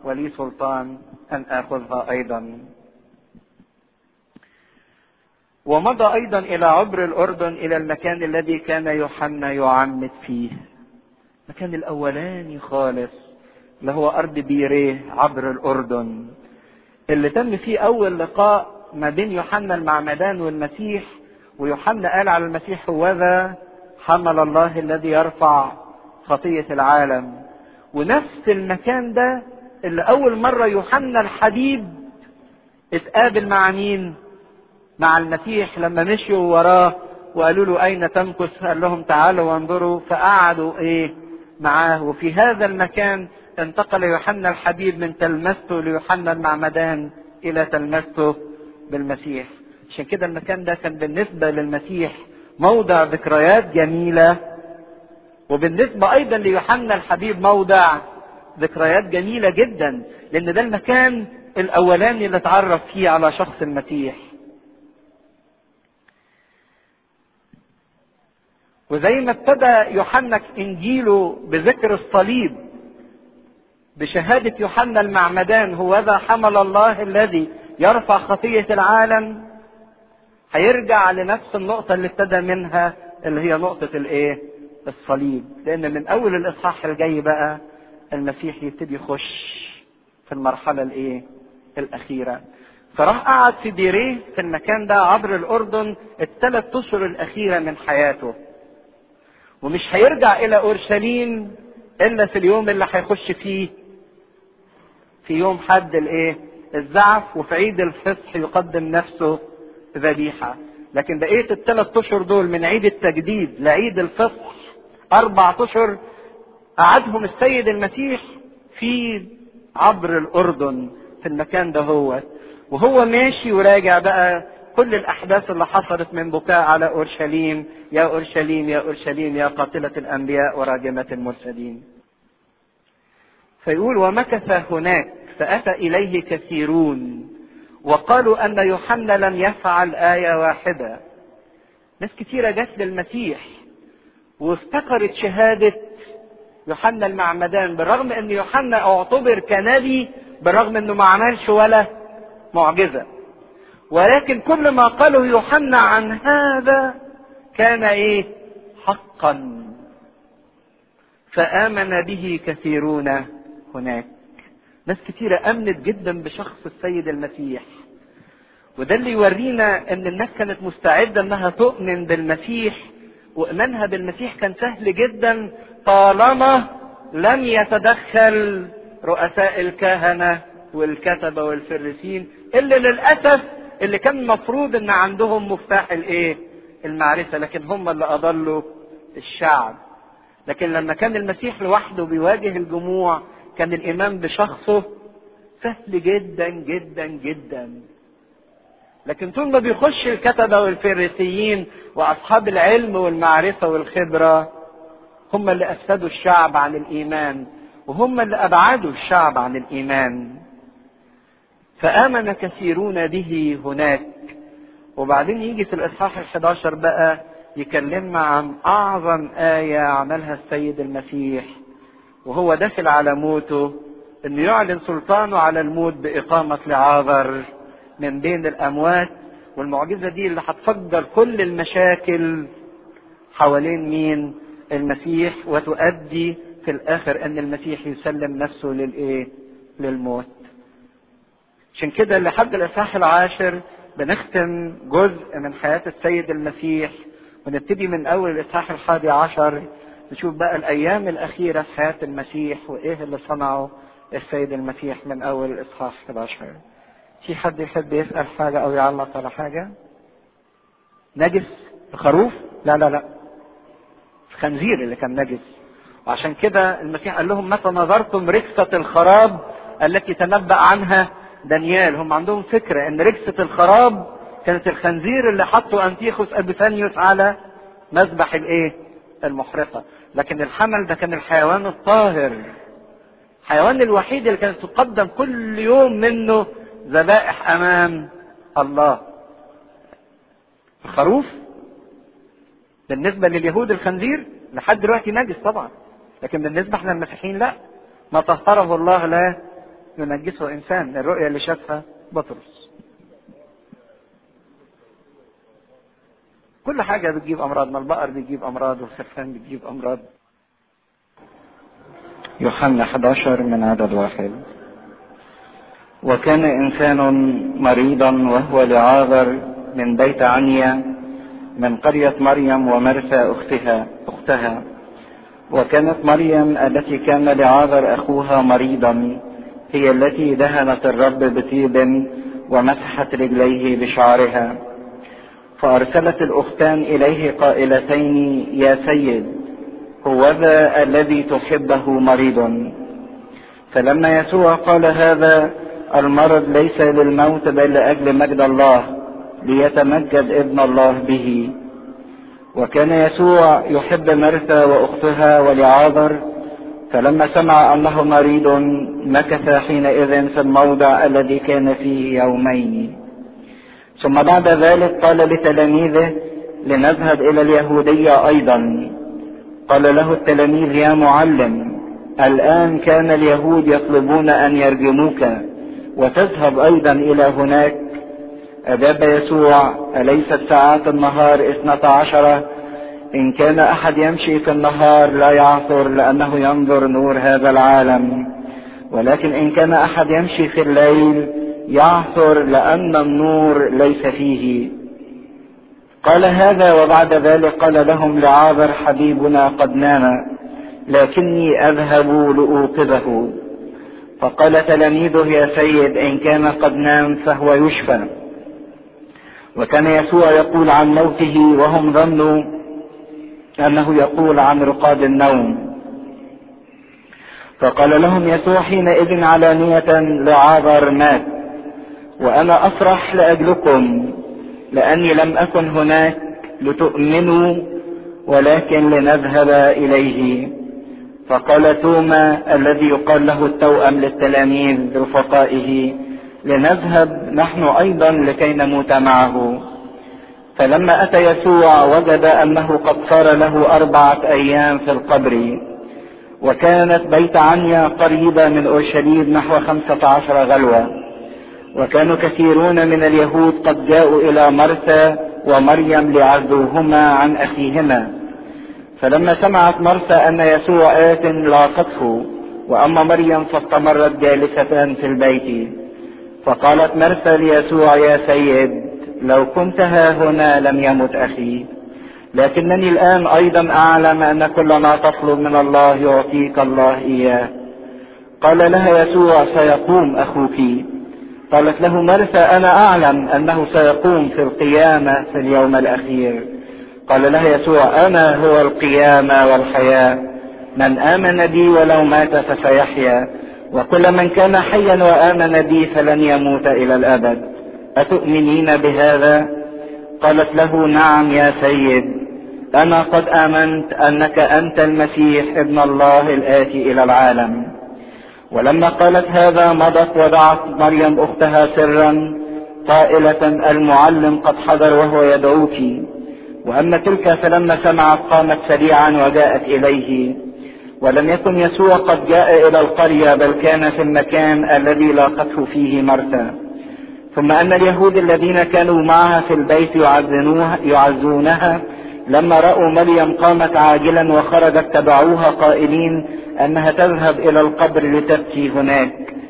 ولي سلطان ان اخذها ايضا ومضى ايضا الى عبر الاردن الى المكان الذي كان يوحنا يعمد فيه المكان الاولاني خالص اللي هو ارض بيريه عبر الاردن اللي تم فيه اول لقاء ما بين يوحنا المعمدان والمسيح ويوحنا قال على المسيح هوذا حمل الله الذي يرفع خطيه العالم ونفس المكان ده اللي اول مره يوحنا الحبيب اتقابل مع مين مع المسيح لما مشيوا وراه وقالوا له اين تمكث قال لهم تعالوا وانظروا فقعدوا ايه معاه وفي هذا المكان انتقل يوحنا الحبيب من تلمسته ليوحنا المعمدان الى تلمسته بالمسيح عشان كده المكان ده كان بالنسبة للمسيح موضع ذكريات جميلة وبالنسبة أيضا ليوحنا الحبيب موضع ذكريات جميلة جدا لأن ده المكان الأولاني اللي اتعرف فيه على شخص المسيح وزي ما ابتدى يوحنا انجيله بذكر الصليب بشهادة يوحنا المعمدان هو ذا حمل الله الذي يرفع خطية العالم هيرجع لنفس النقطة اللي ابتدى منها اللي هي نقطة الايه؟ الصليب، لأن من أول الإصحاح الجاي بقى المسيح يبتدي يخش في المرحلة الايه؟ الأخيرة. فراح قعد في ديريه في المكان ده عبر الأردن الثلاث أشهر الأخيرة من حياته. ومش هيرجع إلى أورشليم إلا في اليوم اللي هيخش فيه في يوم حد الايه؟ الزعف وفي عيد الفصح يقدم نفسه ذبيحة لكن بقية الثلاث أشهر دول من عيد التجديد لعيد الفصح أربع أشهر قعدهم السيد المسيح في عبر الأردن في المكان ده هو وهو ماشي وراجع بقى كل الأحداث اللي حصلت من بكاء على أورشليم يا أورشليم يا أورشليم يا قاتلة الأنبياء وراجمة المرسلين فيقول ومكث هناك فأتى إليه كثيرون وقالوا أن يوحنا لم يفعل آية واحدة ناس كثيرة جت للمسيح وافتكرت شهادة يوحنا المعمدان بالرغم أن يوحنا اعتبر كنبي بالرغم أنه ما عملش ولا معجزة ولكن كل ما قاله يوحنا عن هذا كان ايه حقا فآمن به كثيرون هناك ناس كتيرة آمنت جدا بشخص السيد المسيح وده اللي يورينا ان الناس كانت مستعدة انها تؤمن بالمسيح وإيمانها بالمسيح كان سهل جدا طالما لم يتدخل رؤساء الكهنة والكتبة والفريسين اللي للأسف اللي كان المفروض ان عندهم مفتاح الايه المعرفة لكن هم اللي اضلوا الشعب لكن لما كان المسيح لوحده بيواجه الجموع كان الايمان بشخصه سهل جدا جدا جدا لكن طول ما بيخش الكتبة والفريسيين واصحاب العلم والمعرفة والخبرة هم اللي افسدوا الشعب عن الايمان وهم اللي ابعدوا الشعب عن الايمان فآمن كثيرون به هناك وبعدين يجي في الإصحاح ال11 بقى يكلمنا عن أعظم آية عملها السيد المسيح وهو داخل على موته إنه يعلن سلطانه على الموت بإقامة لعاذر من بين الأموات والمعجزة دي اللي هتفجر كل المشاكل حوالين مين؟ المسيح وتؤدي في الآخر أن المسيح يسلم نفسه للإيه؟ للموت. عشان كده لحد الاصحاح العاشر بنختم جزء من حياة السيد المسيح ونبتدي من أول الإصحاح الحادي عشر نشوف بقى الأيام الأخيرة في حياة المسيح وإيه اللي صنعه السيد المسيح من أول الإصحاح 11 في حد يحب يسأل حاجة أو يعلق على حاجة؟ نجس الخروف؟ لا لا لا الخنزير اللي كان نجس وعشان كده المسيح قال لهم متى نظرتم ركسة الخراب التي تنبأ عنها دانيال هم عندهم فكرة ان ركسة الخراب كانت الخنزير اللي حطه انتيخوس ابيفانيوس على مذبح الايه المحرقة لكن الحمل ده كان الحيوان الطاهر الحيوان الوحيد اللي كانت تقدم كل يوم منه ذبائح امام الله الخروف بالنسبة لليهود الخنزير لحد دلوقتي نجس طبعا لكن بالنسبة احنا المسيحيين لا ما طهره الله لا ينجسه انسان الرؤية اللي شافها بطرس كل حاجة بتجيب امراض ما البقر بيجيب امراض والخرفان بتجيب امراض يوحنا 11 من عدد واحد وكان انسان مريضا وهو لعاذر من بيت عنيا من قرية مريم ومرثى اختها اختها وكانت مريم التي كان لعاذر اخوها مريضا هي التي دهنت الرب بطيب ومسحت رجليه بشعرها فارسلت الاختان اليه قائلتين يا سيد هوذا الذي تحبه مريض فلما يسوع قال هذا المرض ليس للموت بل لاجل مجد الله ليتمجد ابن الله به وكان يسوع يحب مرثا واختها ولعاذر فلما سمع انه مريض مكث حينئذ في الموضع الذي كان فيه يومين ثم بعد ذلك قال لتلاميذه لنذهب الى اليهوديه ايضا قال له التلاميذ يا معلم الان كان اليهود يطلبون ان يرجموك وتذهب ايضا الى هناك اجاب يسوع اليست ساعات النهار اثنتا عشره ان كان احد يمشي في النهار لا يعثر لانه ينظر نور هذا العالم ولكن ان كان احد يمشي في الليل يعثر لان النور ليس فيه قال هذا وبعد ذلك قال لهم لعابر حبيبنا قد نام لكني اذهب لاوقظه فقال تلاميذه يا سيد ان كان قد نام فهو يشفى وكان يسوع يقول عن موته وهم ظنوا انه يقول عن رقاد النوم فقال لهم يسوع حينئذ علانية لعاذر مات وانا افرح لاجلكم لاني لم اكن هناك لتؤمنوا ولكن لنذهب اليه فقال توما الذي يقال له التوأم للتلاميذ رفقائه لنذهب نحن ايضا لكي نموت معه فلما اتى يسوع وجد انه قد صار له اربعه ايام في القبر وكانت بيت عنيا قريبه من اورشليم نحو خمسه عشر غلوه وكانوا كثيرون من اليهود قد جاءوا الى مرثى ومريم ليعزوهما عن اخيهما فلما سمعت مرثى ان يسوع ات لاقته واما مريم فاستمرت جالسه في البيت فقالت مرثى ليسوع يا سيد لو كنت ها هنا لم يمت اخي لكنني الان ايضا اعلم ان كل ما تطلب من الله يعطيك الله اياه قال لها يسوع سيقوم اخوك قالت له مرثى انا اعلم انه سيقوم في القيامه في اليوم الاخير قال لها يسوع انا هو القيامه والحياه من امن بي ولو مات فسيحيا وكل من كان حيا وامن بي فلن يموت الى الابد اتؤمنين بهذا قالت له نعم يا سيد انا قد امنت انك انت المسيح ابن الله الاتي الى العالم ولما قالت هذا مضت ودعت مريم اختها سرا قائلة المعلم قد حضر وهو يدعوك واما تلك فلما سمعت قامت سريعا وجاءت اليه ولم يكن يسوع قد جاء الى القرية بل كان في المكان الذي لاقته فيه مرثا ثم ان اليهود الذين كانوا معها في البيت يعزنوها يعزونها لما راوا مريم قامت عاجلا وخرجت تبعوها قائلين انها تذهب الى القبر لتبكي هناك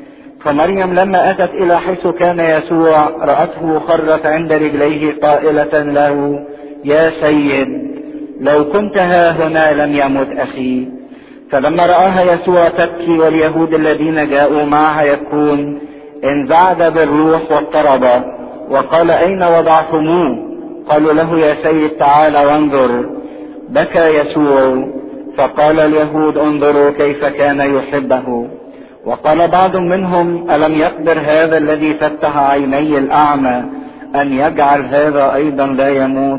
فمريم لما اتت الى حيث كان يسوع راته خرت عند رجليه قائله له يا سيد لو كنت ها هنا لم يمت اخي فلما راها يسوع تبكي واليهود الذين جاءوا معها يبكون انزعج بالروح واضطرب وقال اين وضعتموه قالوا له يا سيد تعال وانظر بكى يسوع فقال اليهود انظروا كيف كان يحبه وقال بعض منهم الم يقدر هذا الذي فتح عيني الاعمى ان يجعل هذا ايضا لا يموت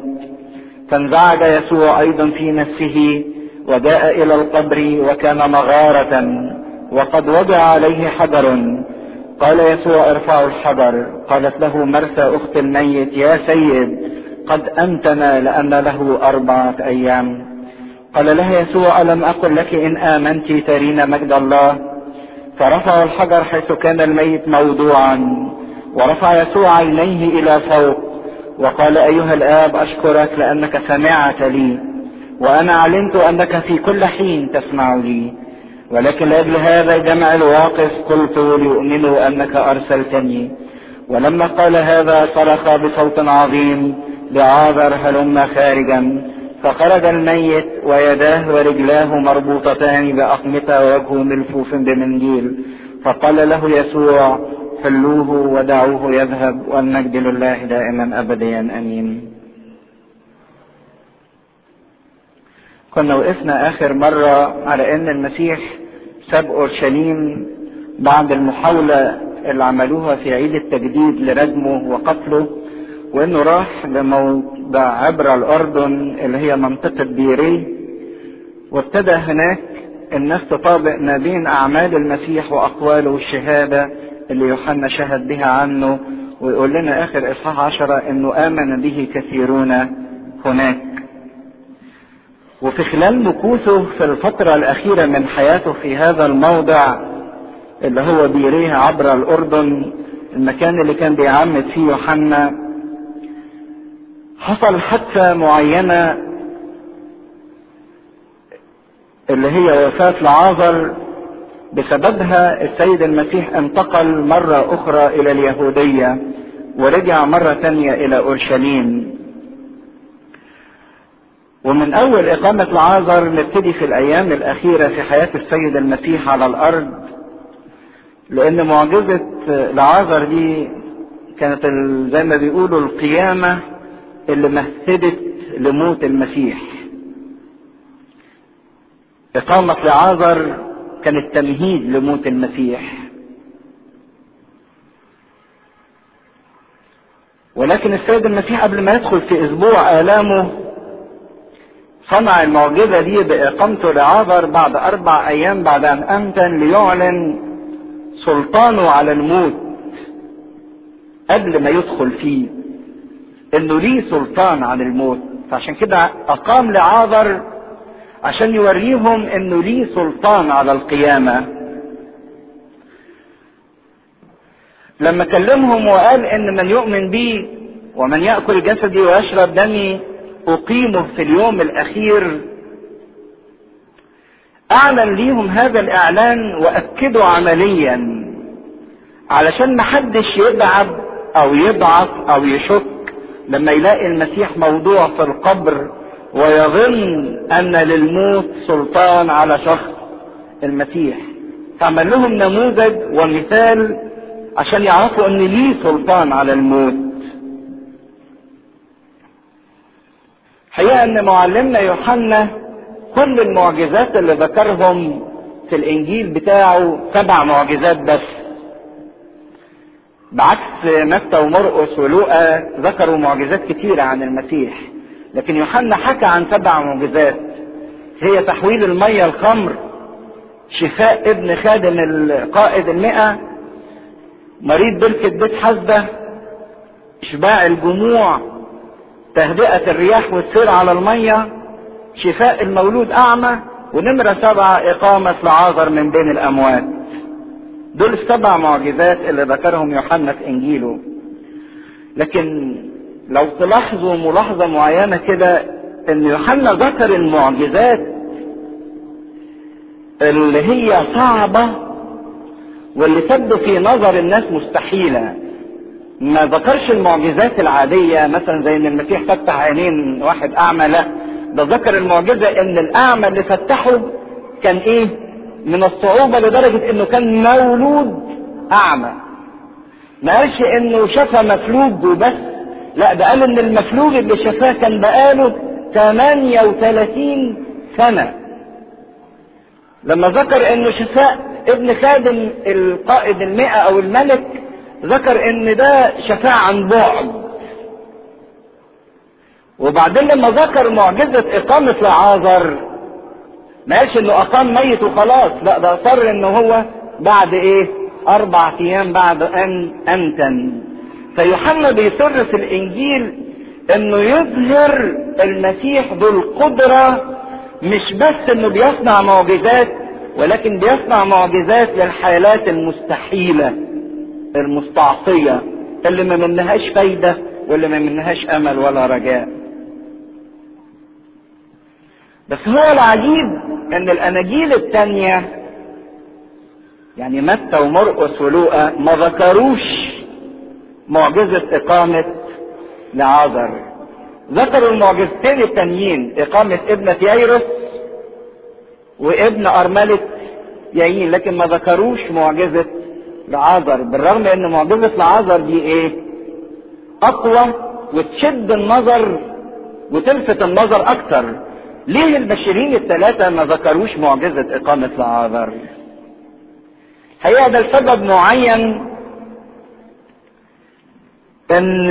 فانزعج يسوع ايضا في نفسه وجاء الى القبر وكان مغاره وقد وضع عليه حجر قال يسوع ارفعوا الحجر قالت له مرثى اخت الميت يا سيد قد انتنا لان له اربعه ايام قال لها يسوع الم اقل لك ان امنت ترين مجد الله فرفعوا الحجر حيث كان الميت موضوعا ورفع يسوع عينيه الى فوق وقال ايها الاب اشكرك لانك سمعت لي وانا علمت انك في كل حين تسمع لي ولكن لاجل هذا الجمع الواقف قلت ليؤمنوا انك ارسلتني ولما قال هذا صرخ بصوت عظيم لعاذر هلم خارجا فخرج الميت ويداه ورجلاه مربوطتان بأقمطة ووجهه ملفوف بمنديل فقال له يسوع حلوه ودعوه يذهب والمجد لله دائما أبديا أمين كنا وقفنا آخر مرة على أن المسيح ساب أورشليم بعد المحاولة اللي عملوها في عيد التجديد لرجمه وقتله وانه راح لموضع عبر الاردن اللي هي منطقة بيري وابتدى هناك الناس تطابق ما بين اعمال المسيح واقواله والشهادة اللي يوحنا شهد بها عنه ويقول لنا اخر اصحاح عشرة انه امن به كثيرون هناك وفي خلال مكوثه في الفترة الاخيرة من حياته في هذا الموضع اللي هو بيريه عبر الاردن المكان اللي كان بيعمد فيه يوحنا حصل حادثة معينة اللي هي وفاة لعازر بسببها السيد المسيح انتقل مرة أخرى إلى اليهودية ورجع مرة تانية إلى أورشليم ومن أول إقامة لعازر نبتدي في الأيام الأخيرة في حياة السيد المسيح على الأرض لأن معجزة لعازر دي كانت زي ما بيقولوا القيامة اللي مهدت لموت المسيح إقامة لعازر كانت تمهيد لموت المسيح ولكن السيد المسيح قبل ما يدخل في أسبوع آلامه صنع المعجزة دي بإقامته لعازر بعد أربع أيام بعد أن أمتن ليعلن سلطانه على الموت قبل ما يدخل فيه انه ليه سلطان على الموت فعشان كده اقام لعاذر عشان يوريهم انه ليه سلطان على القيامه لما كلمهم وقال ان من يؤمن بي ومن ياكل جسدي ويشرب دمي اقيمه في اليوم الاخير اعلن ليهم هذا الاعلان واكده عمليا علشان محدش يتعب او يضعف او يشك لما يلاقي المسيح موضوع في القبر ويظن ان للموت سلطان على شخص المسيح فعمل لهم نموذج ومثال عشان يعرفوا ان ليه سلطان على الموت حقيقة ان معلمنا يوحنا كل المعجزات اللي ذكرهم في الانجيل بتاعه سبع معجزات بس بعكس متى ومرقس ولوقا ذكروا معجزات كتيرة عن المسيح لكن يوحنا حكى عن سبع معجزات هي تحويل المية الخمر شفاء ابن خادم القائد المئة مريض بركة بيت حسبة إشباع الجموع تهدئة الرياح والسير على المية شفاء المولود أعمى ونمرة سبعة إقامة لعازر من بين الأموات دول السبع معجزات اللي ذكرهم يوحنا في إنجيله لكن لو تلاحظوا ملاحظة معينة كده إن يوحنا ذكر المعجزات اللي هي صعبة واللي تبدو في نظر الناس مستحيلة ما ذكرش المعجزات العادية مثلا زي ان المسيح فتح عينين واحد اعمى لا ده ذكر المعجزة ان الاعمى اللي فتحه كان ايه من الصعوبة لدرجة انه كان مولود اعمى ما قالش انه شفى مفلوج وبس لا ده قال ان المفلوج اللي شفاه كان بقاله 38 سنة لما ذكر انه شفاء ابن خادم القائد المئة او الملك ذكر ان ده شفاء عن بعد وبعدين لما ذكر معجزة اقامة لعازر ما قالش انه اقام ميت وخلاص لا ده اصر ان هو بعد ايه اربع ايام بعد ان امتن فيوحنا بيصر في الانجيل انه يظهر المسيح ذو القدرة مش بس انه بيصنع معجزات ولكن بيصنع معجزات للحالات المستحيلة المستعصية اللي ما منهاش فايدة واللي ما منهاش امل ولا رجاء بس هو العجيب ان الاناجيل التانية يعني متى ومرقس ولوقا ما ذكروش معجزة اقامة لعازر ذكروا المعجزتين التانيين اقامة ابنة ييرس وابن ارملة يايين لكن ما ذكروش معجزة لعازر بالرغم ان معجزة لعازر دي ايه اقوى وتشد النظر وتلفت النظر اكتر ليه البشرين الثلاثة ما ذكروش معجزة اقامة لعازر هي ده لسبب معين ان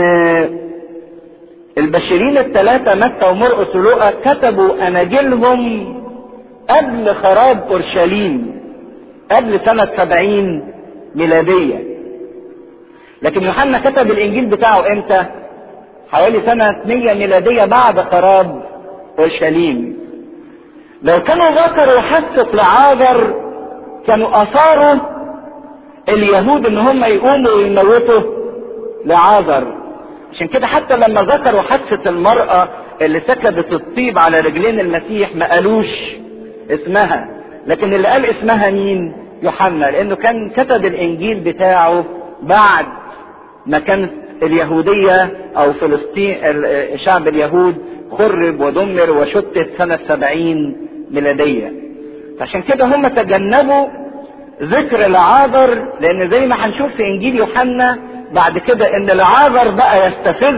البشرين الثلاثة متى ومرقس ولوقا كتبوا اناجيلهم قبل خراب اورشليم قبل سنة سبعين ميلادية لكن يوحنا كتب الانجيل بتاعه امتى حوالي سنة 100 ميلادية بعد خراب اورشليم لو كانوا ذكروا حادثة لعازر كانوا اثاروا اليهود ان هم يقوموا ويموتوا لعازر عشان كده حتى لما ذكروا حادثة المرأة اللي سكبت الطيب على رجلين المسيح ما قالوش اسمها لكن اللي قال اسمها مين يوحنا لانه كان كتب الانجيل بتاعه بعد ما كانت اليهودية او فلسطين شعب اليهود خرب ودمر وشتت سنة سبعين ميلادية عشان كده هم تجنبوا ذكر العابر لان زي ما هنشوف في انجيل يوحنا بعد كده ان العابر بقى يستفز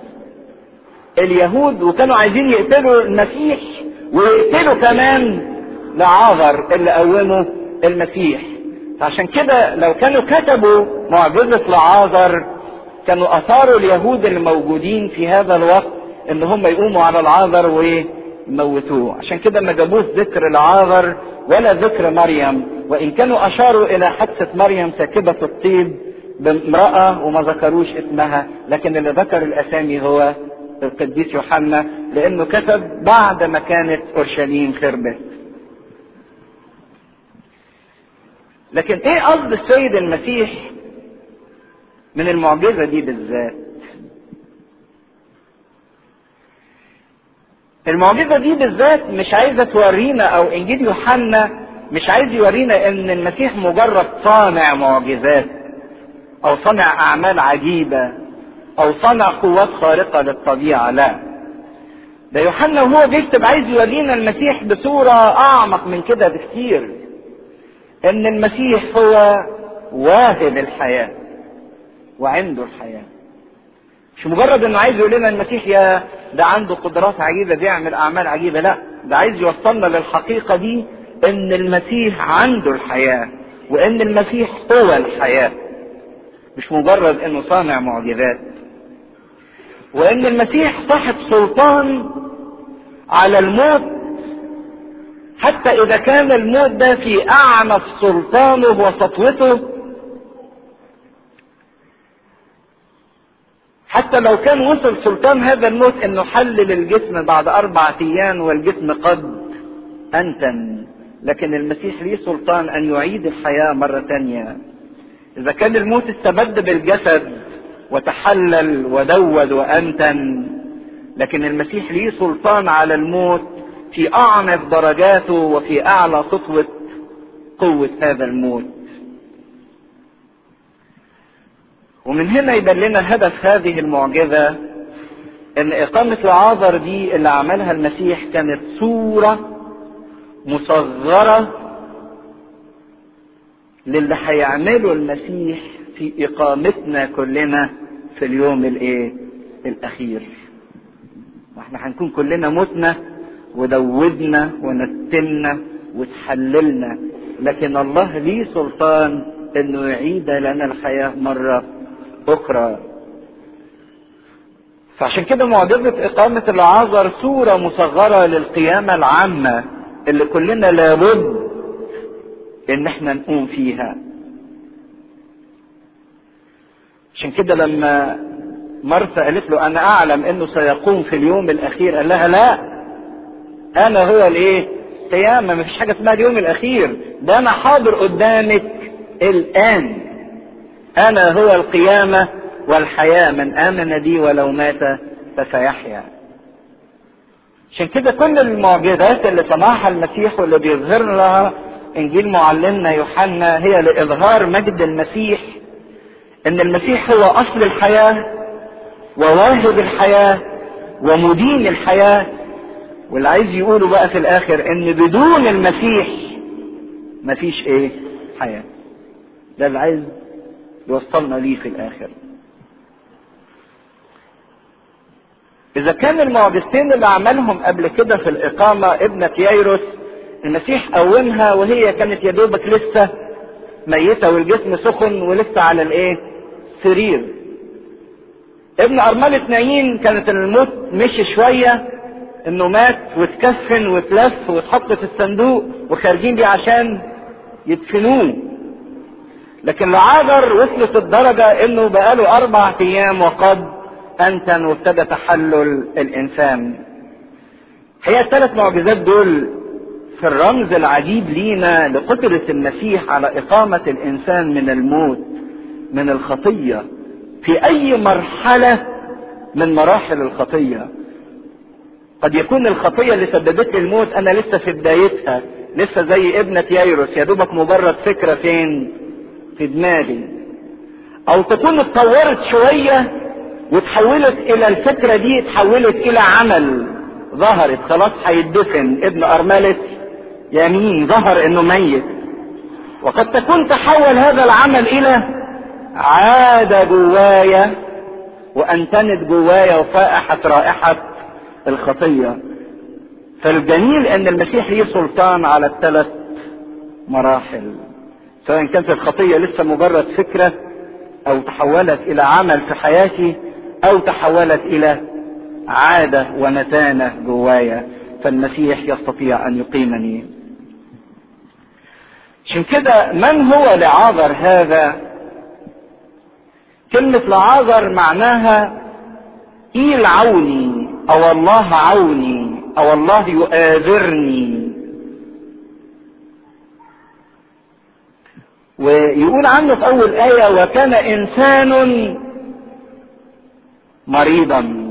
اليهود وكانوا عايزين يقتلوا المسيح ويقتلوا كمان لعازر اللي قوموا المسيح فعشان كده لو كانوا كتبوا معجزة لعازر كانوا اثاروا اليهود اللي موجودين في هذا الوقت ان هم يقوموا على العازر ويموتوه عشان كده ما جابوش ذكر العازر ولا ذكر مريم وان كانوا اشاروا الى حادثة مريم ساكبة الطيب بامرأة وما ذكروش اسمها لكن اللي ذكر الاسامي هو القديس يوحنا لانه كتب بعد ما كانت اورشليم خربت لكن ايه قصد السيد المسيح من المعجزه دي بالذات المعجزه دي بالذات مش عايزه تورينا او انجيل يوحنا مش عايز يورينا ان المسيح مجرد صانع معجزات او صنع اعمال عجيبه او صنع قوات خارقه للطبيعه لا ده يوحنا وهو بيكتب عايز يورينا المسيح بصوره اعمق من كده بكتير ان المسيح هو واهب الحياه وعنده الحياه مش مجرد انه عايز يقول لنا المسيح يا ده عنده قدرات عجيبه بيعمل اعمال عجيبه لا ده عايز يوصلنا للحقيقه دي ان المسيح عنده الحياه وان المسيح هو الحياه مش مجرد انه صانع معجزات وان المسيح صاحب سلطان على الموت حتى اذا كان الموت ده في اعنف سلطانه وسطوته حتى لو كان وصل سلطان هذا الموت انه حلل الجسم بعد اربعة ايام والجسم قد انتن لكن المسيح ليه سلطان ان يعيد الحياة مرة تانية اذا كان الموت استبد بالجسد وتحلل ودود وانتن لكن المسيح ليه سلطان على الموت في اعنف درجاته وفي اعلى سطوة قوة هذا الموت ومن هنا يبان لنا هدف هذه المعجزة ان اقامة العازر دي اللي عملها المسيح كانت صورة مصغرة للي هيعمله المسيح في اقامتنا كلنا في اليوم الايه الاخير واحنا هنكون كلنا متنا ودودنا ونتنا وتحللنا لكن الله ليه سلطان انه يعيد لنا الحياة مرة اخرى فعشان كده معجزة اقامة العازر صورة مصغرة للقيامة العامة اللي كلنا لابد ان احنا نقوم فيها عشان كده لما مرثا قالت له انا اعلم انه سيقوم في اليوم الاخير قال لها لا انا هو الايه قيامة مفيش حاجة اسمها اليوم الأخير ده أنا حاضر قدامك الآن أنا هو القيامة والحياة من آمن بي ولو مات فسيحيا عشان كده كل المعجزات اللي صنعها المسيح واللي بيظهر لها انجيل معلمنا يوحنا هي لاظهار مجد المسيح ان المسيح هو اصل الحياه وواهب الحياه ومدين الحياه واللي عايز يقوله بقى في الاخر ان بدون المسيح مفيش ايه حياه ده اللي عايز يوصلنا ليه في الاخر اذا كان المعجزتين اللي عملهم قبل كده في الاقامه ابنه يايروس المسيح قومها وهي كانت يا دوبك لسه ميته والجسم سخن ولسه على الايه سرير ابن ارمله نايين كانت الموت مشي شويه انه مات واتكفن واتلف واتحط في الصندوق وخارجين بيه عشان يدفنوه لكن لعازر وصلت الدرجه انه بقاله اربع ايام وقد انتن وابتدى تحلل الانسان هي الثلاث معجزات دول في الرمز العجيب لينا لقدرة المسيح على إقامة الإنسان من الموت من الخطية في أي مرحلة من مراحل الخطية قد يكون الخطية اللي سببت لي الموت أنا لسه في بدايتها لسه زي ابنة يايروس يا دوبك مجرد فكرة فين في دماغي أو تكون اتطورت شوية وتحولت إلى الفكرة دي اتحولت إلى عمل ظهرت خلاص هيدفن ابن أرملة يمين ظهر انه ميت وقد تكون تحول هذا العمل الى عادة جوايا وانتنت جوايا وفائحت رائحة الخطية فالجميل ان المسيح ليه سلطان على الثلاث مراحل سواء كانت الخطية لسه مجرد فكرة او تحولت الى عمل في حياتي او تحولت الى عادة ونتانة جوايا فالمسيح يستطيع ان يقيمني عشان كده من هو لعازر هذا كلمة لعازر معناها إيل عوني أو الله عوني أو الله يؤازرني ويقول عنه في أول آية وكان إنسان مريضا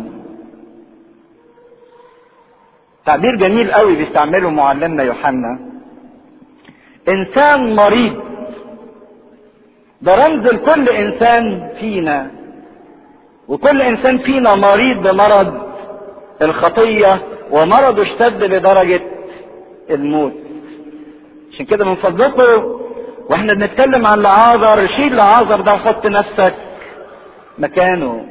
تعبير جميل قوي بيستعمله معلمنا يوحنا انسان مريض ده رمز لكل انسان فينا وكل انسان فينا مريض بمرض الخطية ومرضه اشتد لدرجة الموت عشان كده من فضلكم واحنا بنتكلم عن لعازر شيل لعازر ده وحط نفسك مكانه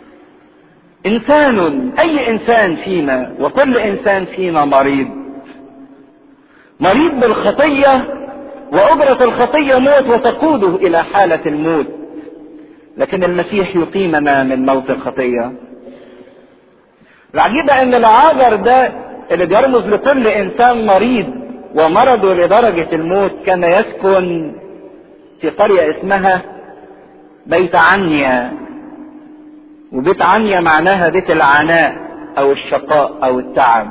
انسان اي انسان فينا وكل انسان فينا مريض مريض بالخطية وأجرة الخطية موت وتقوده إلى حالة الموت لكن المسيح يقيمنا من موت الخطية العجيبة أن العذر ده اللي بيرمز لكل إنسان مريض ومرضه لدرجة الموت كان يسكن في قرية اسمها بيت عنيا وبيت عنيا معناها بيت العناء أو الشقاء أو التعب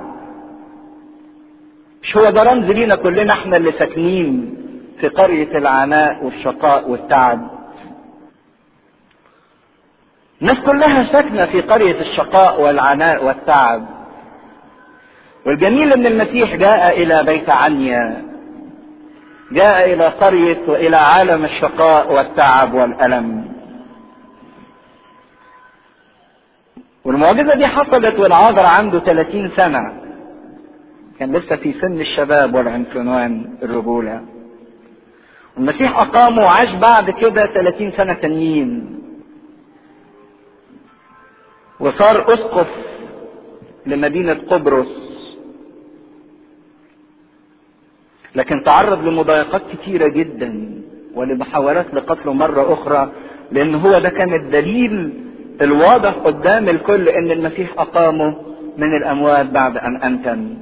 مش هو ده رمز لينا كلنا احنا اللي ساكنين في قرية العناء والشقاء والتعب الناس كلها ساكنة في قرية الشقاء والعناء والتعب والجميل ان المسيح جاء الى بيت عنيا جاء الى قرية والى عالم الشقاء والتعب والألم والمعجزة دي حصلت والعذر عنده 30 سنة كان لسه في سن الشباب والعنفوان الرجولة المسيح أقامه وعاش بعد كده 30 سنة تانيين وصار أسقف لمدينة قبرص لكن تعرض لمضايقات كتيرة جدا ولمحاولات لقتله مرة أخرى لأن هو ده كان الدليل الواضح قدام الكل أن المسيح أقامه من الأموات بعد أن أنتن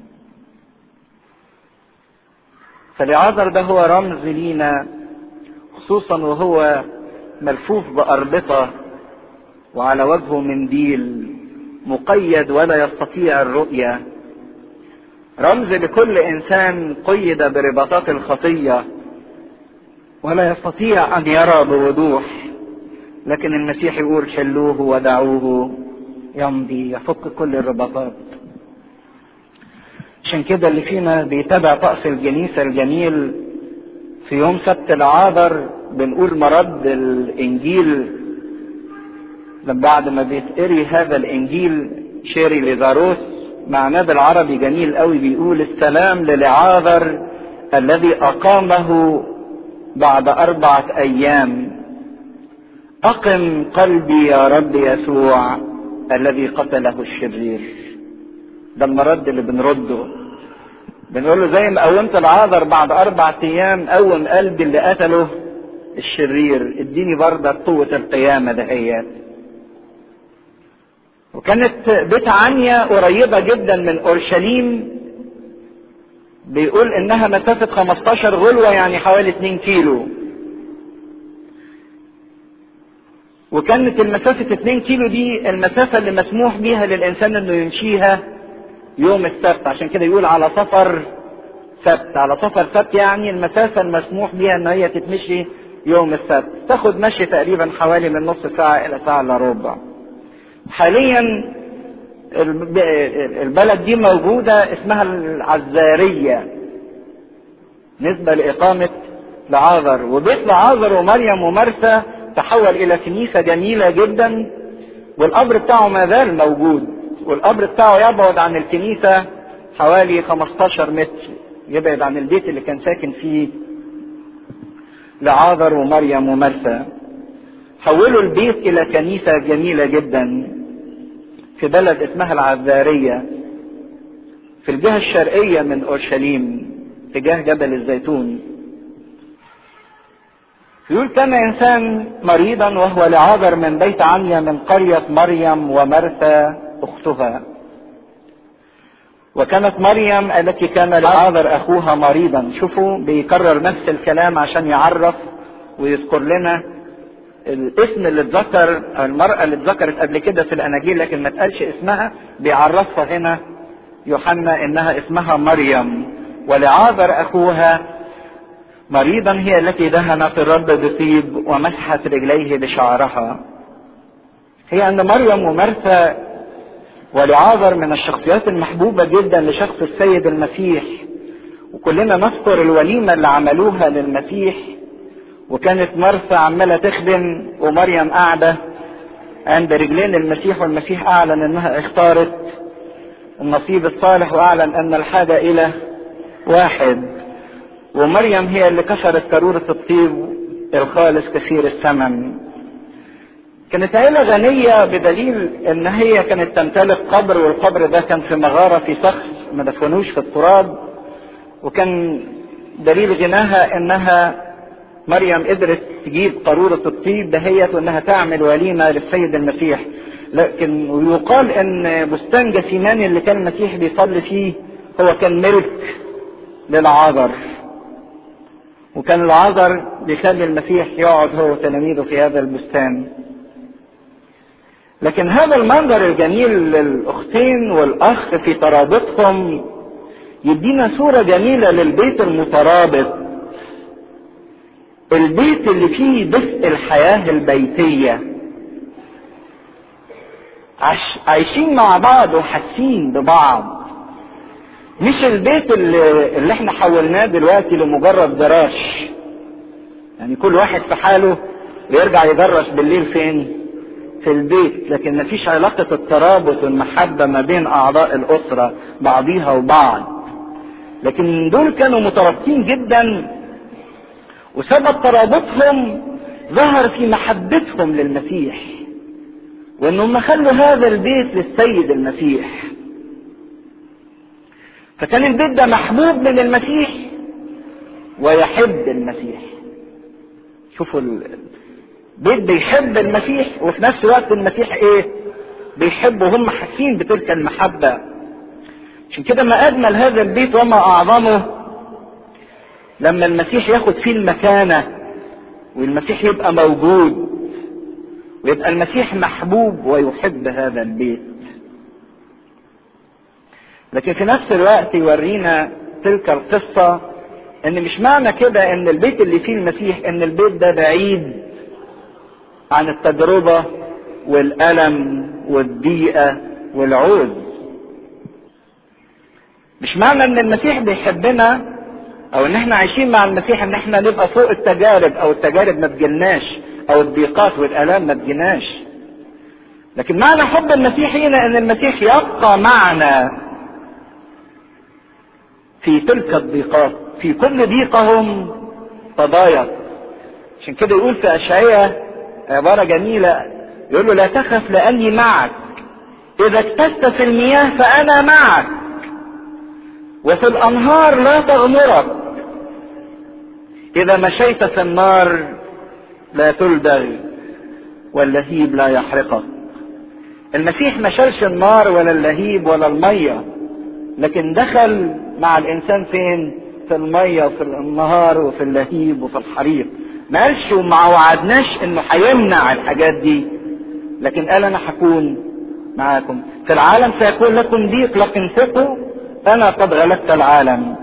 فالعذر ده هو رمز لينا خصوصا وهو ملفوف بأربطة وعلى وجهه منديل مقيد ولا يستطيع الرؤية رمز لكل انسان قيد برباطات الخطيه ولا يستطيع ان يرى بوضوح لكن المسيح يقول حلوه ودعوه يمضي يفك كل الرباطات عشان كده اللي فينا بيتابع طقس الجنيسه الجميل في يوم سبت العابر بنقول مرد الانجيل لما بعد ما بيتقري هذا الانجيل شيري ليزاروس معناه بالعربي جميل قوي بيقول السلام للعاذر الذي اقامه بعد اربعه ايام اقم قلبي يا رب يسوع الذي قتله الشرير ده المرد اللي بنرده بنقول له زي ما قومت العاذر بعد اربع ايام قوم قلبي اللي قتله الشرير اديني برضه قوة القيامة دهيات وكانت بيت عنيا قريبة جدا من اورشليم بيقول انها مسافة 15 غلوة يعني حوالي 2 كيلو وكانت المسافة 2 كيلو دي المسافة اللي مسموح بيها للإنسان إنه يمشيها يوم السبت عشان كده يقول على سفر سبت على سفر سبت يعني المسافة المسموح بيها إن هي تتمشي يوم السبت تاخد مشي تقريبا حوالي من نص ساعة إلى ساعة إلا ربع حاليا البلد دي موجودة اسمها العزارية نسبة لإقامة لعازر وبيت لعازر ومريم ومرثى تحول الى كنيسة جميلة جدا والقبر بتاعه ما زال موجود والقبر بتاعه يبعد عن الكنيسة حوالي 15 متر يبعد عن البيت اللي كان ساكن فيه لعاذر ومريم ومرثى حولوا البيت الى كنيسة جميلة جدا في بلد اسمها العذارية في الجهة الشرقية من اورشليم تجاه جبل الزيتون يقول كان انسان مريضا وهو لعاذر من بيت عنيا من قرية مريم ومرثى اختها وكانت مريم التي كان لعاذر اخوها مريضا شوفوا بيكرر نفس الكلام عشان يعرف ويذكر لنا الاسم اللي اتذكر المرأة اللي اتذكرت قبل كده في الاناجيل لكن ما اتقالش اسمها بيعرفها هنا يوحنا انها اسمها مريم ولعاذر اخوها مريضا هي التي دهنت الرب بطيب ومسحت رجليه بشعرها هي ان مريم ومرثى ولعاذر من الشخصيات المحبوبة جدا لشخص السيد المسيح وكلنا نذكر الوليمة اللي عملوها للمسيح وكانت مرثى عمالة تخدم ومريم قاعدة عند رجلين المسيح والمسيح أعلن أنها اختارت النصيب الصالح وأعلن أن الحاجة إلى واحد ومريم هي اللي كسرت قارورة الطيب الخالص كثير الثمن كانت عيلة غنية بدليل ان هي كانت تمتلك قبر والقبر ده كان في مغارة في صخر ما دفنوش في التراب وكان دليل غناها انها مريم قدرت تجيب قارورة الطيب دهيت وانها تعمل وليمة للسيد المسيح لكن ويقال ان بستان جسيمان اللي كان المسيح بيصلي فيه هو كان ملك للعذر وكان العذر بيخلي المسيح يقعد هو وتلاميذه في هذا البستان لكن هذا المنظر الجميل للاختين والاخ في ترابطهم يدينا صوره جميله للبيت المترابط البيت اللي فيه دفء الحياه البيتيه عش... عايشين مع بعض وحاسين ببعض مش البيت اللي, اللي احنا حولناه دلوقتي لمجرد جراش يعني كل واحد في حاله ويرجع يجرش بالليل فين في البيت لكن مفيش علاقة الترابط والمحبة ما بين أعضاء الأسرة بعضيها وبعض لكن دول كانوا مترابطين جدا وسبب ترابطهم ظهر في محبتهم للمسيح وانهم خلوا هذا البيت للسيد المسيح فكان البيت ده محبوب من المسيح ويحب المسيح شوفوا البيت بيحب المسيح وفي نفس الوقت المسيح ايه بيحبه وهم حاسين بتلك المحبة عشان كده ما اجمل هذا البيت وما اعظمه لما المسيح ياخد فيه المكانة والمسيح يبقى موجود ويبقى المسيح محبوب ويحب هذا البيت لكن في نفس الوقت يورينا تلك القصة ان مش معنى كده ان البيت اللي فيه المسيح ان البيت ده بعيد عن التجربة والألم والضيقة والعوز مش معنى ان المسيح بيحبنا او ان احنا عايشين مع المسيح ان احنا نبقى فوق التجارب او التجارب ما تجيلناش او الضيقات والالام ما تجيناش لكن معنى حب المسيح هنا ان المسيح يبقى معنا في تلك الضيقات في كل ضيقهم تضايق عشان كده يقول في اشعياء عبارة جميلة يقول له لا تخف لاني معك اذا اكتست في المياه فانا معك وفي الانهار لا تغمرك اذا مشيت في النار لا تلدغ واللهيب لا يحرقك المسيح ما شالش النار ولا اللهيب ولا الميه لكن دخل مع الانسان فين في الميه وفي النهار وفي اللهيب وفي الحريق ما قالش وما وعدناش انه هيمنع الحاجات دي لكن قال انا هكون معاكم في العالم سيكون لكم ضيق لكن ثقوا انا قد غلبت العالم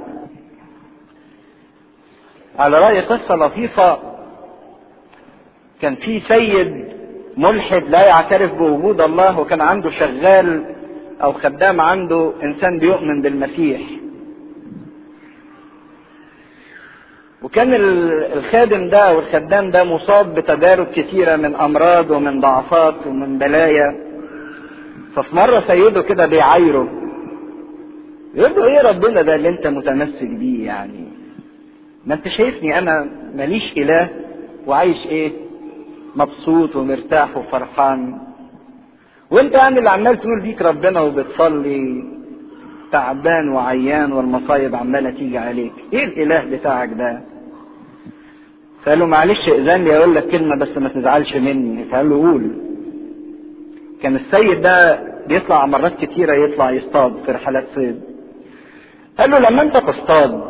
على رأي قصة لطيفة كان في سيد ملحد لا يعترف بوجود الله وكان عنده شغال او خدام عنده انسان بيؤمن بالمسيح وكان الخادم ده او الخدام ده مصاب بتجارب كثيرة من امراض ومن ضعفات ومن بلايا ففي مرة سيده كده بيعايره يقول له ايه ربنا ده اللي انت متمسك بيه يعني ما انت شايفني انا ماليش اله وعايش ايه مبسوط ومرتاح وفرحان وانت يعني اللي عمال تقول بيك ربنا وبتصلي تعبان وعيان والمصايب عماله تيجي عليك ايه الاله بتاعك ده فقال له معلش اذن لي اقول لك كلمه بس ما تزعلش مني فقال له قول كان السيد ده بيطلع مرات كتيره يطلع يصطاد في رحلات صيد قال له لما انت تصطاد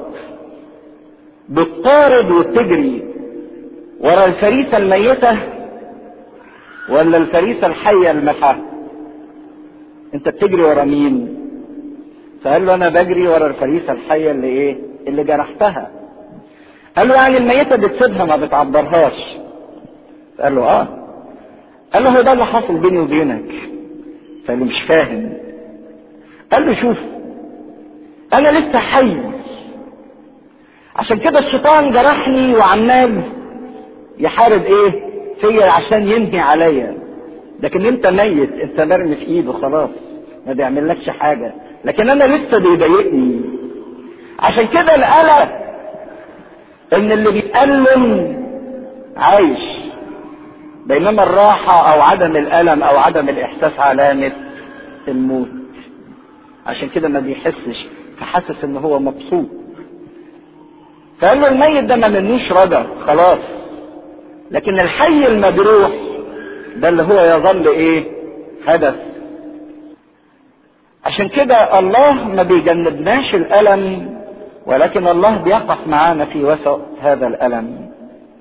بتطارد وتجري ورا الفريسه الميته ولا الفريسه الحيه المحاه انت بتجري ورا مين فقال له انا بجري ورا الفريسه الحيه اللي ايه اللي جرحتها قال له يعني الميته بتسيبها ما بتعبرهاش قال له اه قال له هو ده اللي حصل بيني وبينك فقال له مش فاهم قال له شوف انا لسه حي عشان كده الشيطان جرحني وعمال يحارب ايه فيا عشان ينهي عليا لكن انت ميت انت مرمي في ايده خلاص ما بيعملكش حاجه لكن انا لسه بيضايقني عشان كده القلق ان اللي بيتألم عايش بينما الراحة او عدم الالم او عدم الاحساس علامة الموت عشان كده ما بيحسش فحاسس ان هو مبسوط فقال له الميت ده ما منوش رجا خلاص لكن الحي المجروح ده اللي هو يظل ايه هدف عشان كده الله ما بيجنبناش الالم ولكن الله بيقف معانا في وسط هذا الالم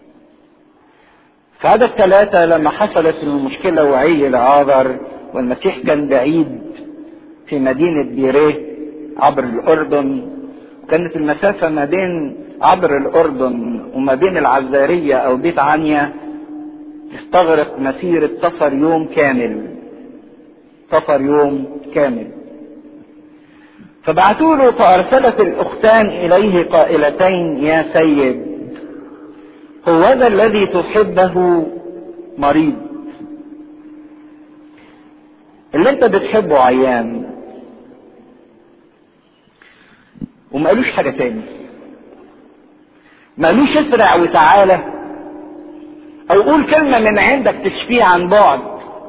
في عدد ثلاثة لما حصلت المشكلة وعي لعاذر والمسيح كان بعيد في مدينة بيريه عبر الأردن كانت المسافة ما بين عبر الأردن وما بين العزارية أو بيت عنيا تستغرق مسيرة سفر يوم كامل سفر يوم كامل فبعثوا له فأرسلت الأختان إليه قائلتين يا سيد هو ذا الذي تحبه مريض اللي انت بتحبه عيان وما قالوش حاجة تاني ما قالوش اسرع وتعالى او قول كلمة من عندك تشفيه عن بعد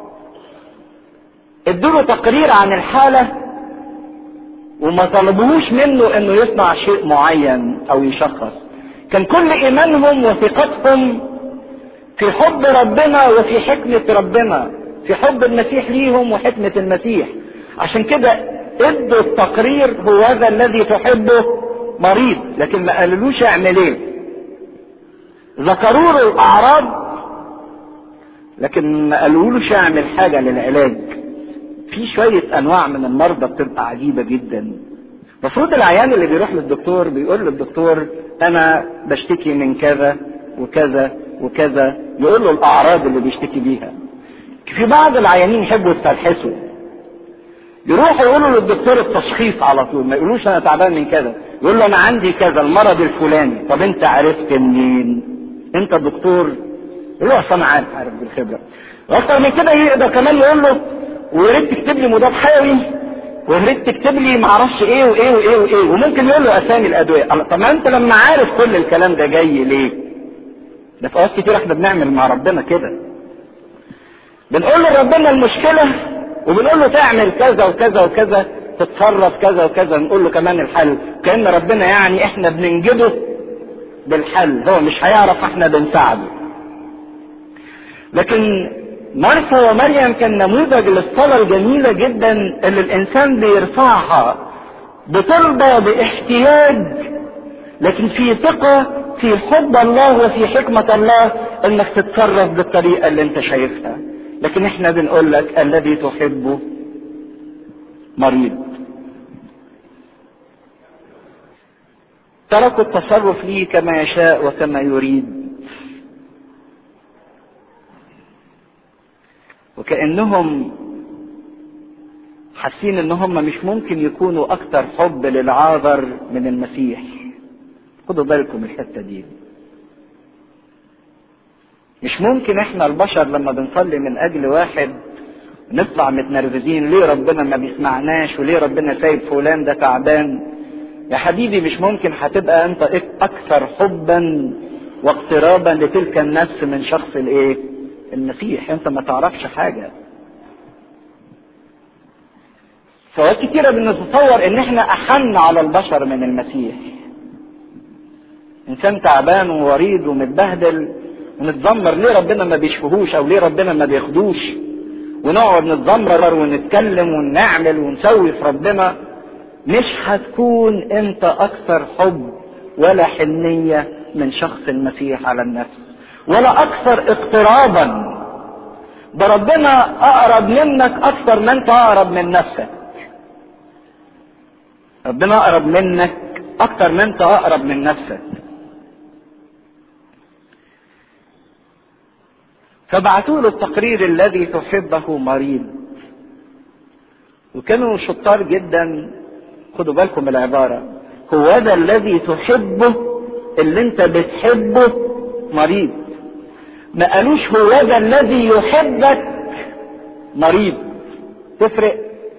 ادوله تقرير عن الحالة وما طلبوش منه انه يصنع شيء معين او يشخص كان كل ايمانهم وثقتهم في حب ربنا وفي حكمة ربنا في حب المسيح ليهم وحكمة المسيح عشان كده ادوا التقرير هو هذا الذي تحبه مريض لكن ما قالولوش اعمل ايه ذكروا له الاعراض لكن ما قالولوش اعمل حاجة للعلاج في شويه انواع من المرضى بتبقى عجيبه جدا المفروض العيان اللي بيروح للدكتور بيقول للدكتور انا بشتكي من كذا وكذا وكذا يقول له الاعراض اللي بيشتكي بيها في بعض العيانين يحبوا يستلحسوا يروحوا يقولوا للدكتور التشخيص على طول ما يقولوش انا تعبان من كذا يقول له انا عندي كذا المرض الفلاني طب انت عرفت منين انت دكتور يقول له اصل انا عارف عارف بالخبره واكتر من كده يقدر كمان يقول له ويا ريت تكتب لي مضاد حيوي ويا ريت تكتب لي ما اعرفش ايه وايه وايه وايه وممكن يقول له اسامي الادويه طب ما انت لما عارف كل الكلام ده جاي ليه؟ ده في اوقات كتير احنا بنعمل مع ربنا كده بنقول لربنا المشكله وبنقول له تعمل كذا وكذا وكذا تتصرف كذا وكذا نقول له كمان الحل كان ربنا يعني احنا بننجده بالحل هو مش هيعرف احنا بنساعده لكن مرثا ومريم كان نموذج للصلاة الجميلة جدا اللي الإنسان بيرفعها بترضى باحتياج لكن في ثقة في حب الله وفي حكمة الله انك تتصرف بالطريقة اللي انت شايفها لكن احنا بنقول لك الذي تحبه مريض تركوا التصرف لي كما يشاء وكما يريد وكأنهم حاسين ان هم مش ممكن يكونوا اكتر حب للعاذر من المسيح خدوا بالكم الحته دي مش ممكن احنا البشر لما بنصلي من اجل واحد نطلع متنرفزين ليه ربنا ما بيسمعناش وليه ربنا سايب فلان ده تعبان يا حبيبي مش ممكن هتبقى انت اكثر حبا واقترابا لتلك النفس من شخص الايه المسيح انت ما تعرفش حاجة فوقت كتيرة بنتصور ان احنا احن على البشر من المسيح انسان تعبان ومريض ومتبهدل ونتذمر ليه ربنا ما بيشفهوش او ليه ربنا ما بياخدوش ونقعد نتذمر ونتكلم ونعمل ونسوي في ربنا مش هتكون انت اكثر حب ولا حنية من شخص المسيح على النفس ولا اكثر اقترابا ده ربنا اقرب منك اكثر ما انت اقرب من نفسك ربنا اقرب منك اكثر ما انت اقرب من نفسك فبعثوا له التقرير الذي تحبه مريض وكانوا شطار جدا خدوا بالكم العبارة هو ده الذي تحبه اللي انت بتحبه مريض ما قالوش هو ده الذي يحبك مريض تفرق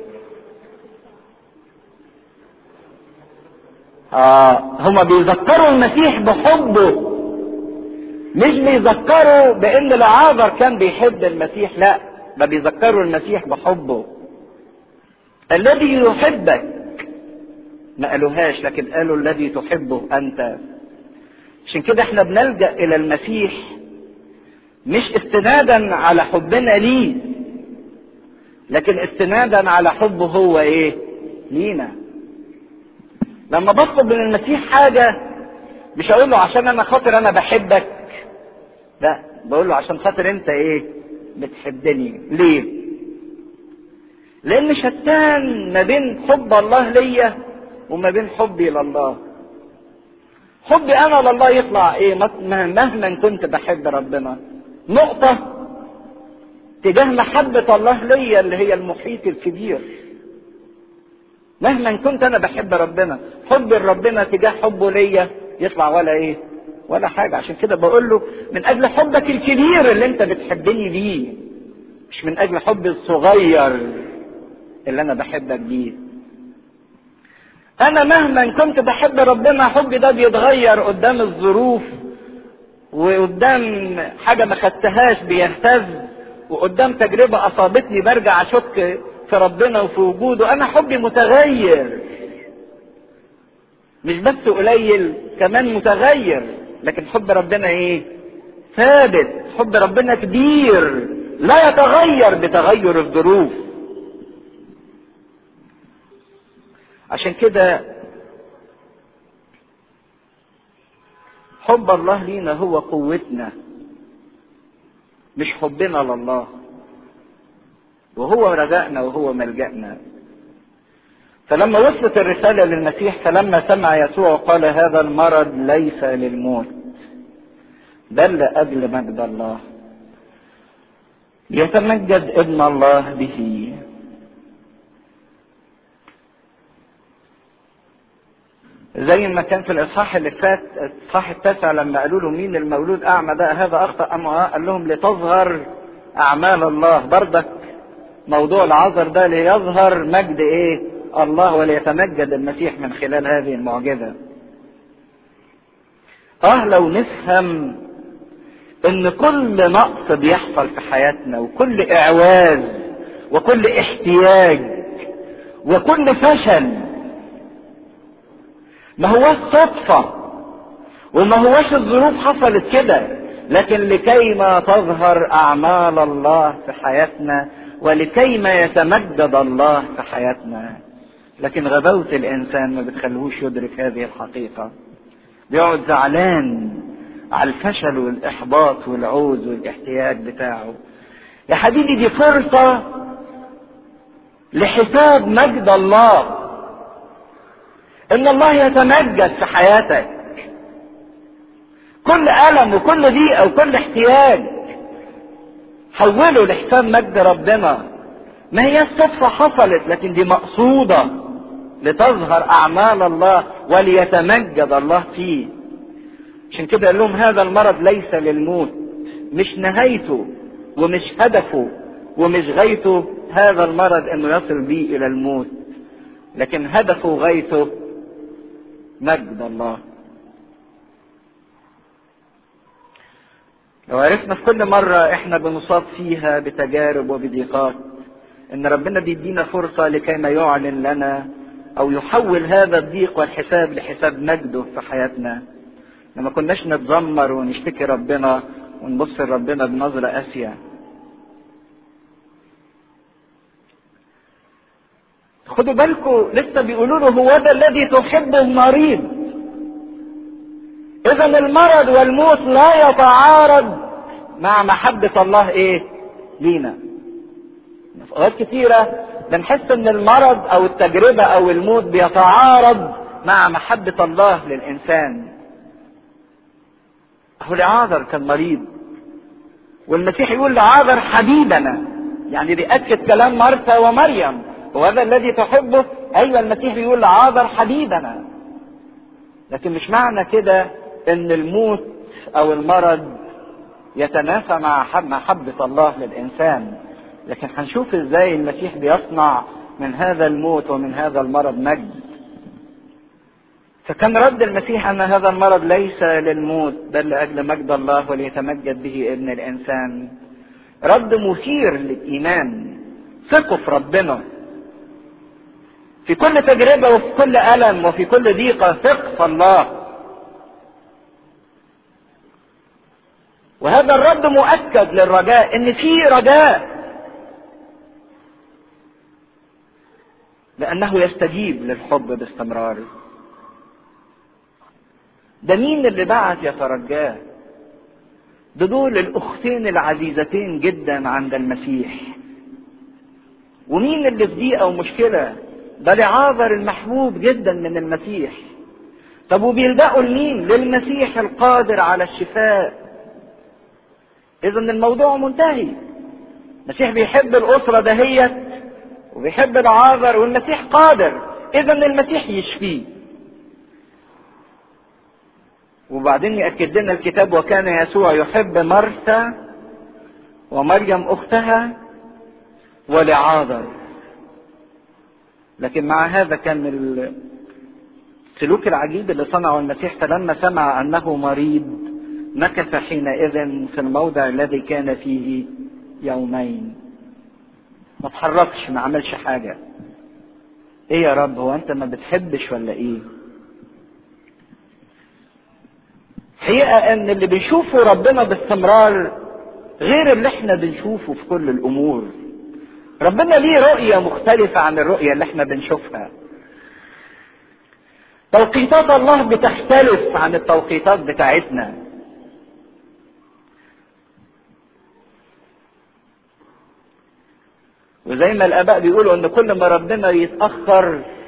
آه هما بيذكروا المسيح بحبه مش بيذكروا بان العاذر كان بيحب المسيح لا ده بيذكروا المسيح بحبه الذي يحبك ما قالوهاش لكن قالوا الذي تحبه انت عشان كده احنا بنلجا الى المسيح مش استنادا على حبنا ليه لكن استنادا على حبه هو ايه لينا لما بطلب من المسيح حاجة مش هقول له عشان انا خاطر انا بحبك لا بقول له عشان خاطر انت ايه بتحبني ليه لان شتان ما بين حب الله ليا وما بين حبي لله حبي انا لله يطلع ايه مهما كنت بحب ربنا نقطة تجاه محبة الله ليا اللي هي المحيط الكبير مهما كنت انا بحب ربنا حب ربنا تجاه حبه ليا يطلع ولا ايه ولا حاجة عشان كده بقول له من اجل حبك الكبير اللي انت بتحبني بيه مش من اجل حبي الصغير اللي انا بحبك بيه انا مهما كنت بحب ربنا حبي ده بيتغير قدام الظروف وقدام حاجة ما خدتهاش بيهتز وقدام تجربة أصابتني برجع أشك في ربنا وفي وجوده أنا حبي متغير مش بس قليل كمان متغير لكن حب ربنا إيه؟ ثابت حب ربنا كبير لا يتغير بتغير الظروف عشان كده حب الله لينا هو قوتنا مش حبنا لله وهو رجائنا وهو ملجأنا فلما وصلت الرسالة للمسيح فلما سمع يسوع قال هذا المرض ليس للموت بل لأجل مجد الله يتمجد ابن الله به زي ما كان في الاصحاح اللي فات الاصحاح التاسع لما قالوا له مين المولود اعمى ده هذا اخطا ام قال لهم لتظهر اعمال الله بردك موضوع العذر ده ليظهر مجد ايه الله وليتمجد المسيح من خلال هذه المعجزه اه لو نفهم ان كل نقص بيحصل في حياتنا وكل اعواز وكل احتياج وكل فشل ما هوش صدفة وما هوش الظروف حصلت كده لكن لكي ما تظهر أعمال الله في حياتنا ولكي ما يتمجد الله في حياتنا لكن غباوة الإنسان ما بتخليهوش يدرك هذه الحقيقة بيقعد زعلان على الفشل والإحباط والعوز والاحتياج بتاعه يا حبيبي دي فرصة لحساب مجد الله ان الله يتمجد في حياتك كل الم وكل ضيقه وكل احتياج حوله لحساب مجد ربنا ما هي الصدفه حصلت لكن دي مقصوده لتظهر اعمال الله وليتمجد الله فيه عشان كده قال لهم هذا المرض ليس للموت مش نهايته ومش هدفه ومش غايته هذا المرض انه يصل بيه الى الموت لكن هدفه وغايته مجد الله لو عرفنا في كل مرة احنا بنصاب فيها بتجارب وبضيقات ان ربنا بيدينا فرصة لكي ما يعلن لنا او يحول هذا الضيق والحساب لحساب مجده في حياتنا لما كناش نتذمر ونشتكي ربنا ونبص لربنا بنظرة قاسية خدوا بالكم لسه بيقولوا له هو ده الذي تحب المريض اذا المرض والموت لا يتعارض مع محبة الله ايه لينا في اوقات كتيرة بنحس ان المرض او التجربة او الموت بيتعارض مع محبة الله للانسان هو لعاذر كان مريض والمسيح يقول لعاذر حبيبنا يعني بيأكد كلام مرثا ومريم وهذا الذي تحبه ايوه المسيح بيقول لعاذر حبيبنا لكن مش معنى كده ان الموت او المرض يتنافى مع محبة الله للانسان لكن هنشوف ازاي المسيح بيصنع من هذا الموت ومن هذا المرض مجد فكان رد المسيح ان هذا المرض ليس للموت بل لاجل مجد الله وليتمجد به ابن الانسان رد مثير للايمان ثقوا في ربنا في كل تجربة وفي كل ألم وفي كل ضيقة ثق في الله وهذا الرد مؤكد للرجاء ان في رجاء لانه يستجيب للحب باستمرار ده مين اللي بعت يترجاه ده دول الاختين العزيزتين جدا عند المسيح ومين اللي في ضيقه ومشكله ده لعاذر المحبوب جدا من المسيح طب وبيلجأوا لمين للمسيح القادر على الشفاء اذا الموضوع منتهي المسيح بيحب الاسره دهيت وبيحب العاذر والمسيح قادر اذا المسيح يشفيه وبعدين يأكد لنا الكتاب وكان يسوع يحب مرثا ومريم اختها ولعاذر لكن مع هذا كان السلوك العجيب اللي صنعه المسيح فلما سمع انه مريض مكث حينئذ في الموضع الذي كان فيه يومين ما تحركش ما عملش حاجة ايه يا رب هو انت ما بتحبش ولا ايه حقيقة ان اللي بيشوفه ربنا باستمرار غير اللي احنا بنشوفه في كل الامور ربنا ليه رؤية مختلفة عن الرؤية اللي احنا بنشوفها توقيتات الله بتختلف عن التوقيتات بتاعتنا وزي ما الاباء بيقولوا ان كل ما ربنا يتاخر